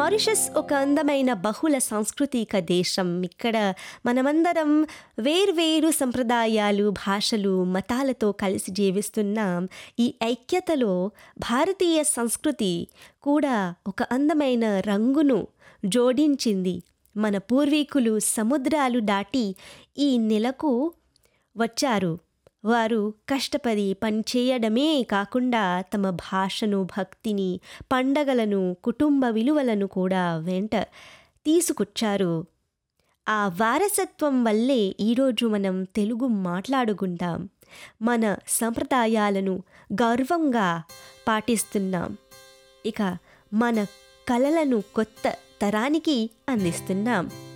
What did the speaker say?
Mauritius ఒక అందమైన బహుళ సాంస్కృతిక దేశం ఇక్కడ మనమందరం వేర్వేరు సంప్రదాయాలు భాషలు మతాలతో కలిసి జీవిస్తున్నాం ఈ ఐక్యతలో భారతీయ సంస్కృతి కూడా ఒక అందమైన రంగును జోడించింది మన పూర్వీకులు సముద్రాలు దాటి ఈ నెలకు వచ్చారు వారు కష్టపడి పనిచేయడమే కాకుండా తమ భాషను భక్తిని పండగలను కుటుంబ విలువలను కూడా వెంట తీసుకొచ్చారు ఆ వారసత్వం వల్లే ఈరోజు మనం తెలుగు మాట్లాడుకుంటాం మన సంప్రదాయాలను గర్వంగా పాటిస్తున్నాం ఇక మన కళలను కొత్త తరానికి అందిస్తున్నాం